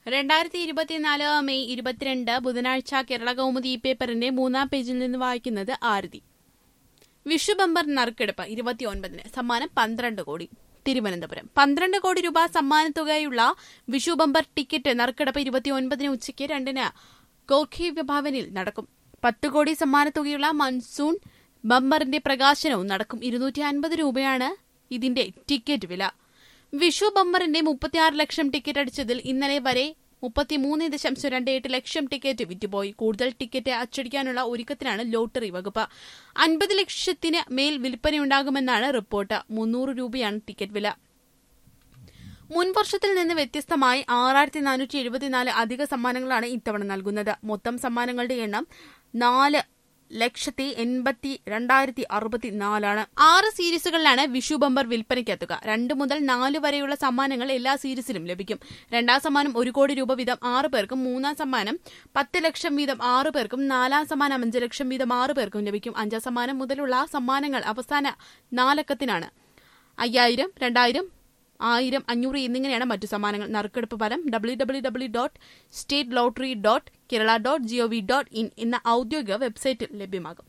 രണ്ടായിരത്തി ഇരുപത്തിനാല് മെയ് ഇരുപത്തിരണ്ട് ബുധനാഴ്ച കേരള കൗമുദി ഈ പേപ്പറിന്റെ മൂന്നാം പേജിൽ നിന്ന് വായിക്കുന്നത് ആരതി വിഷു ബമ്പർ നറുക്കെടുപ്പ് ഇരുപത്തിയൊൻപതിന് സമ്മാനം പന്ത്രണ്ട് കോടി തിരുവനന്തപുരം പന്ത്രണ്ട് കോടി രൂപ സമ്മാനത്തുകയുള്ള വിഷു ബമ്പർ ടിക്കറ്റ് നറുക്കെടുപ്പ് ഇരുപത്തിയൊൻപതിന് ഉച്ചയ്ക്ക് രണ്ടിന് ഗോർഖി ഭവനിൽ നടക്കും പത്ത് കോടി സമ്മാനത്തുകയുള്ള മൺസൂൺ ബമ്പറിന്റെ പ്രകാശനവും നടക്കും ഇരുന്നൂറ്റി അൻപത് രൂപയാണ് ഇതിന്റെ ടിക്കറ്റ് വില വിഷു ബമ്പറിന്റെ മുപ്പത്തിയാറ് ലക്ഷം ടിക്കറ്റ് അടിച്ചതിൽ ഇന്നലെ വരെ മുപ്പത്തിമൂന്ന് ദശാംശം രണ്ട് എട്ട് ലക്ഷം ടിക്കറ്റ് വിറ്റുപോയി കൂടുതൽ ടിക്കറ്റ് അച്ചടിക്കാനുള്ള ഒരുക്കത്തിലാണ് ലോട്ടറി വകുപ്പ് അൻപത് ലക്ഷത്തിന് മേൽ വിൽപ്പനയുണ്ടാകുമെന്നാണ് റിപ്പോർട്ട് മുന്നൂറ് രൂപയാണ് ടിക്കറ്റ് വില മുൻ വർഷത്തിൽ നിന്ന് വ്യത്യസ്തമായി ആറായിരത്തി നാനൂറ്റി എഴുപത്തിനാല് അധിക സമ്മാനങ്ങളാണ് ഇത്തവണ നൽകുന്നത് മൊത്തം സമ്മാനങ്ങളുടെ എണ്ണം നാല് ലക്ഷത്തി എൺപത്തി രണ്ടായിരത്തി അറുപത്തിനാലാണ് ആറ് സീരീസുകളിലാണ് വിഷു ബമ്പർ വിൽപ്പനയ്ക്കെത്തുക രണ്ട് മുതൽ നാല് വരെയുള്ള സമ്മാനങ്ങൾ എല്ലാ സീരീസിലും ലഭിക്കും രണ്ടാം സമ്മാനം ഒരു കോടി രൂപ വീതം ആറ് പേർക്കും മൂന്നാം സമ്മാനം പത്ത് ലക്ഷം വീതം ആറ് പേർക്കും നാലാം സമ്മാനം അഞ്ച് ലക്ഷം വീതം ആറ് പേർക്കും ലഭിക്കും അഞ്ചാം സമ്മാനം മുതലുള്ള സമ്മാനങ്ങൾ അവസാന നാലക്കത്തിനാണ് അയ്യായിരം രണ്ടായിരം ആയിരം അഞ്ഞൂറ് എന്നിങ്ങനെയാണ് മറ്റു സമ്മാനങ്ങൾ നറുക്കെടുപ്പ് ഫലം W W W dot state lottery dot Kerala dot GOV dot in എന്ന ഔദ്യോഗിക വെബ്സൈറ്റിൽ ലഭ്യമാകും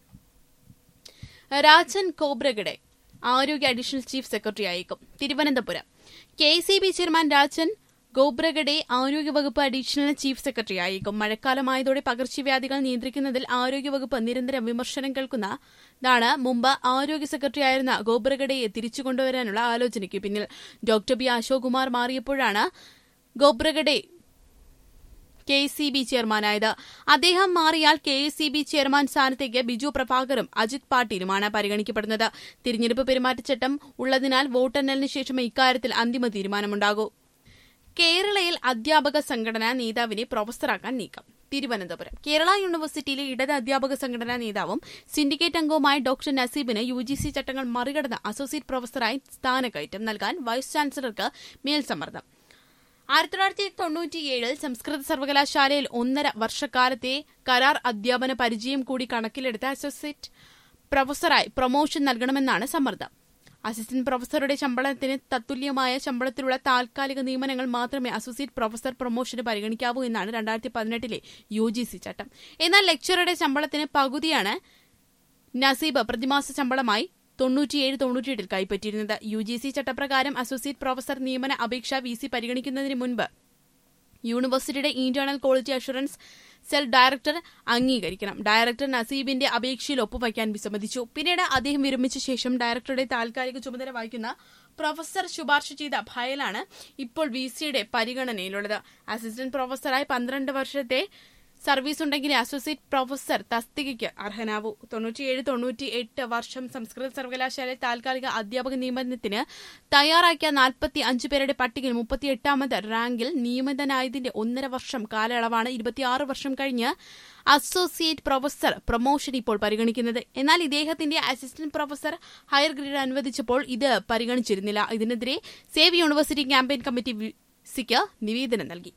രാജൻ കോബ്രഗഡെ ആരോഗ്യ അഡീഷണൽ ചീഫ് സെക്രട്ടറി ആയേക്കും Thiruvananthapuram K C B chairman Rajan Gobragade ആരോഗ്യവകുപ്പ് അഡീഷണൽ ചീഫ് സെക്രട്ടറി ആയേക്കും മഴക്കാലമായതോടെ പകർച്ചവ്യാധികൾ നിയന്ത്രിക്കുന്നതിൽ ആരോഗ്യവകുപ്പ് നിരന്തരം വിമർശനം കേൾക്കുന്നതാണ് മുമ്പ് ആരോഗ്യ സെക്രട്ടറി ആയിരുന്ന ഗോബ്രഗഡയെ തിരിച്ചുകൊണ്ടുവരാനുള്ള ആലോചനയ്ക്ക് പിന്നിൽ ഡോക്ടർ ബി അശോക് കുമാർ മാറിയപ്പോഴാണ് ഗോബ്രഗഡെ കെ സി ബി ചെയർമാനായത് അദ്ദേഹം മാറിയാൽ കെ സി ബി ചെയർമാൻ സ്ഥാനത്തേക്ക് ബിജു പ്രഭാകറും അജിത് പാട്ടീലുമാണ് പരിഗണിക്കപ്പെടുന്നത് തിരഞ്ഞെടുപ്പ് പെരുമാറ്റച്ചട്ടം ഉള്ളതിനാൽ വോട്ടെണ്ണലിന് ശേഷം ഇക്കാര്യത്തിൽ അന്തിമ തീരുമാനമുണ്ടാകൂ കേരളയിൽ അധ്യാപക സംഘടനാ നേതാവിനെ പ്രൊഫസറാക്കാൻ നീക്കം തിരുവനന്തപുരം കേരള യൂണിവേഴ്സിറ്റിയിലെ ഇടത് അധ്യാപക സംഘടനാ നേതാവും സിൻഡിക്കേറ്റ് അംഗവുമായ ഡോക്ടർ നസീബിന് യു ജി സി ചട്ടങ്ങൾ മറികടന്ന് അസോസിയേറ്റ് പ്രൊഫസറായി സ്ഥാനക്കയറ്റം നൽകാൻ വൈസ് ചാൻസലർക്ക് മേൽസമ്മർദ്ദം ആയിരത്തി തൊള്ളായിരത്തി തൊണ്ണൂറ്റിയേഴിൽ സംസ്കൃത സർവകലാശാലയിൽ ഒന്നര വർഷക്കാലത്തെ കരാർ അധ്യാപന പരിചയം കൂടി കണക്കിലെടുത്ത് അസോസിയേറ്റ് പ്രൊഫസറായി പ്രൊമോഷൻ നൽകണമെന്നാണ് സമ്മർദ്ദം അസിസ്റ്റന്റ് പ്രൊഫസറുടെ ശമ്പളത്തിന് തത്തുല്യമായ ശമ്പളത്തിലുള്ള താൽക്കാലിക നിയമനങ്ങൾ മാത്രമേ അസോസിയേറ്റ് പ്രൊഫസർ പ്രൊമോഷന് പരിഗണിക്കാവൂ എന്നാണ് രണ്ടായിരത്തി പതിനെട്ടിലെ യു ജി സി ചട്ടം എന്നാൽ ലെക്ചറുടെ ശമ്പളത്തിന് പകുതിയാണ് നസീബ് പ്രതിമാസ ശമ്പളമായി തൊണ്ണൂറ്റിയേഴ് തൊണ്ണൂറ്റിയെട്ടിൽ കൈപ്പറ്റിയിരുന്നത് യു ജി സി ചട്ടപ്രകാരം അസോസിയേറ്റ് പ്രൊഫസർ നിയമന അപേക്ഷ വി സി പരിഗണിക്കുന്നതിന് മുൻപ് യൂണിവേഴ്സിറ്റിയുടെ internal quality assurance cell director അംഗീകരിക്കണം ഡയറക്ടർ നസീബിന്റെ അപേക്ഷയിൽ ഒപ്പുവയ്ക്കാൻ വിസമ്മതിച്ചു പിന്നീട് അദ്ദേഹം വിരമിച്ച ശേഷം ഡയറക്ടറുടെ താൽക്കാലിക ചുമതല വഹിക്കുന്ന പ്രൊഫസർ ശുപാർശ ചെയ്ത ഫയലാണ് ഇപ്പോൾ വി സിയുടെ പരിഗണനയിലുള്ളത് അസിസ്റ്റന്റ് പ്രൊഫസറായി പന്ത്രണ്ട് വർഷത്തെ സർവീസ് ഉണ്ടെങ്കിലേ അസോസിയേറ്റ് പ്രൊഫസർ തസ്തികയ്ക്ക് അർഹനാവൂ തൊണ്ണൂറ്റിയേഴ് തൊണ്ണൂറ്റി എട്ട് വർഷം സംസ്കൃത സർവകലാശാലയിൽ താൽക്കാലിക അധ്യാപക നിയമനത്തിന് തയ്യാറാക്കിയ നാൽപ്പത്തി അഞ്ച് പേരുടെ പട്ടികയിൽ മുപ്പത്തിയെട്ടാമത് റാങ്കിൽ നിയമിതനായതിന്റെ ഒന്നര വർഷം കാലയളവാണ് ഇരുപത്തിയാറ് വർഷം കഴിഞ്ഞ് അസോസിയേറ്റ് പ്രൊഫസർ പ്രൊമോഷൻ ഇപ്പോൾ പരിഗണിക്കുന്നത് എന്നാൽ ഇദ്ദേഹത്തിന്റെ അസിസ്റ്റന്റ് പ്രൊഫസർ ഹയർ ഗ്രേഡ് അനുവദിച്ചപ്പോൾ ഇത് പരിഗണിച്ചിരുന്നില്ല ഇതിനെതിരെ സേവ് യൂണിവേഴ്സിറ്റി ക്യാമ്പയിൻ കമ്മിറ്റി സിക്ക് നിവേദനം നൽകി